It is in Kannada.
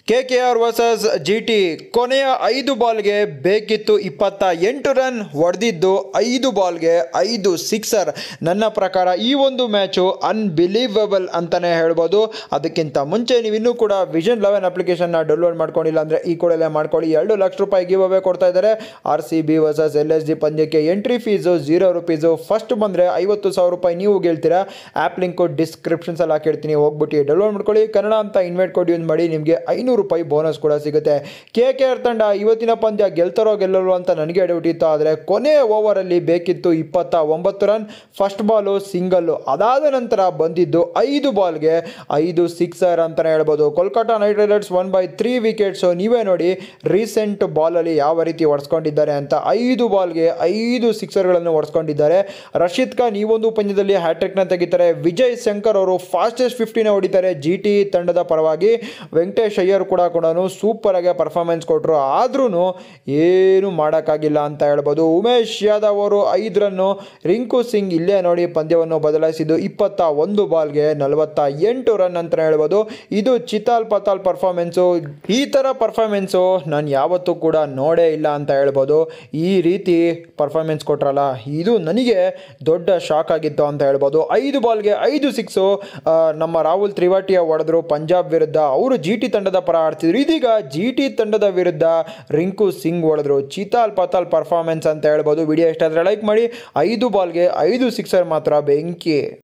K K R versus G T ಕೊನೆಯ ಐದು ಬಾಲ್ಗೆ ಬೇಕಿತ್ತು ಇಪ್ಪತ್ತ ಎಂಟು ರನ್ ಹೊಡೆದಿದ್ದು ಐದು ಬಾಲ್ಗೆ ಐದು ಸಿಕ್ಸರ್ ನನ್ನ ಪ್ರಕಾರ ಈ ಒಂದು ಮ್ಯಾಚು ಅನ್ಬಿಲೀವಬಲ್ ಅಂತಲೇ ಹೇಳ್ಬೋದು ಅದಕ್ಕಿಂತ ಮುಂಚೆ ನೀವು ಇನ್ನೂ ಕೂಡ ವಿಷನ್ ಲೆವೆನ್ ಅಪ್ಲಿಕೇಶನ್ನ ಡೌನ್ಲೋಡ್ ಮಾಡ್ಕೊಂಡಿಲ್ಲ ಅಂದರೆ ಈ ಕೂಡಲೇ ಮಾಡ್ಕೊಳ್ಳಿ ಎರಡು ಲಕ್ಷ ರೂಪಾಯಿ ಗಿವ್ ಅವೇ ಕೊಡ್ತಾ ಇದ್ದಾರೆ R C B versus L S G ಪಂದ್ಯಕ್ಕೆ entry fees zero rupees first ಬಂದರೆ ಐವತ್ತು ಸಾವಿರ ರೂಪಾಯಿ ನೀವು ಗೆಲ್ತೀರಾ ಆ್ಯಪ್ ಲಿಂಕು ಡಿಸ್ಕ್ರಿಪ್ಷನ್ಸಲ್ಲಿ ಹಾಕಿರ್ತೀನಿ ಹೋಗ್ಬಿಟ್ಟು ಡೌನ್ಲೋಡ್ ಮಾಡ್ಕೊಳ್ಳಿ ಕನ್ನಡ ಅಂತ ಇನ್ವೈಟ್ ಕೋಡ್ ಯೂಸ್ ಮಾಡಿ ನಿಮಗೆ ಐನೂರು ರೂಪಾಯಿ ಬೋನಸ್ ಕೂಡ ಸಿಗುತ್ತೆ ಕೆ ಕೆ ಆರ್ ತಂಡ ಇವತ್ತಿನ ಪಂದ್ಯ ಗೆಲ್ತಾರೋ ಗೆಲ್ಲಲ್ವೋ ಅಂತ ನನಗೆ ಡೌಟ್ ಇತ್ತು ಆದರೆ ಕೊನೆಯ ಓವರಲ್ಲಿ ಬೇಕಿತ್ತು ಇಪ್ಪತ್ತ ಒಂಬತ್ತು ರನ್ ಫಸ್ಟ್ ಬಾಲು ಸಿಂಗಲ್ಲು ಅದಾದ ನಂತರ ಬಂದಿದ್ದು ಐದು ಬಾಲ್ಗೆ ಐದು ಸಿಕ್ಸರ್ ಅಂತಲೇ ಹೇಳ್ಬೋದು Kolkata Knight Riders one by three wickets ನೀವೇ ನೋಡಿ ರೀಸೆಂಟ್ ಬಾಲಲ್ಲಿ ಯಾವ ರೀತಿ ಹೊಡ್ಸ್ಕೊಂಡಿದ್ದಾರೆ ಅಂತ ಐದು ಬಾಲ್ಗೆ ಐದು ಸಿಕ್ಸರ್ಗಳನ್ನು ಹೊಡ್ಸ್ಕೊಂಡಿದ್ದಾರೆ ರಶೀದ್ ಖಾನ್ ಈ ಒಂದು ಪಂದ್ಯದಲ್ಲಿ ಹ್ಯಾಟ್ರಿಕ್ನ ತೆಗಿತಾರೆ ವಿಜಯ್ ಶಂಕರ್ ಅವರು ಫಾಸ್ಟೆಸ್ಟ್ ಫಿಫ್ಟಿನ ಹೊಡಿತಾರೆ ಜಿ ಟಿ ತಂಡದ ಪರವಾಗಿ ವೆಂಕಟೇಶ್ ಅಯ್ಯರ್ ಕೂಡ ಕೂಡ ಸೂಪರ್ ಆಗಿ ಪರ್ಫಾರ್ಮೆನ್ಸ್ ಕೊಟ್ಟರು ಆದ್ರೂ ಏನು ಮಾಡೋಕ್ಕಾಗಿಲ್ಲ ಅಂತ ಹೇಳ್ಬೋದು ಉಮೇಶ್ ಯಾದವ್ ಅವರು ಐದು ರನ್ನು ರಿಂಕು ಸಿಂಗ್ ಇಲ್ಲೇ ನೋಡಿ ಪಂದ್ಯವನ್ನು ಬದಲಾಯಿಸಿದ್ದು ಇಪ್ಪತ್ತ ಒಂದು ಬಾಲ್ಗೆ ನಲವತ್ತ ಎಂಟು ರನ್ ಅಂತ ಹೇಳ್ಬೋದು ಇದು ಚಿತಾಲ್ ಪತಾಲ್ ಪರ್ಫಾರ್ಮೆನ್ಸು ಈ ಥರ ಪರ್ಫಾರ್ಮೆನ್ಸು ನಾನು ಯಾವತ್ತೂ ಕೂಡ ನೋಡೇ ಇಲ್ಲ ಅಂತ ಹೇಳ್ಬೋದು ಈ ರೀತಿ ಪರ್ಫಾರ್ಮೆನ್ಸ್ ಕೊಟ್ರಲ್ಲ ಇದು ನನಗೆ ದೊಡ್ಡ ಶಾಕ್ ಆಗಿತ್ತು ಅಂತ ಹೇಳ್ಬೋದು ಐದು ಬಾಲ್ಗೆ ಐದು ಸಿಕ್ಸು ನಮ್ಮ ರಾಹುಲ್ ತ್ರಿವಾಟಿಯ ಹೊಡೆದ್ರು ಪಂಜಾಬ್ ವಿರುದ್ಧ ಅವರು ಜಿ ಟಿ ತಂಡದ ಪರ ಆಡ್ತಿದ್ರು ಇದೀಗ ಜಿ ಟಿ ತಂಡದ ವಿರುದ್ಧ ರಿಂಕು ಸಿಂಗ್ ಹೊಡೆದ್ರು ಚಿತಾಲ್ ಪತಾಲ್ ಪರ್ಫಾರ್ಮೆನ್ಸ್ ಅಂತ ಹೇಳ್ಬೋದು ವಿಡಿಯೋ ಇಷ್ಟ ಆದರೆ ಲೈಕ್ ಮಾಡಿ ಐದು ಬಾಲ್ಗೆ ಐದು ಸಿಕ್ಸರ್ ಮಾತ್ರ ಬೆಂಕಿ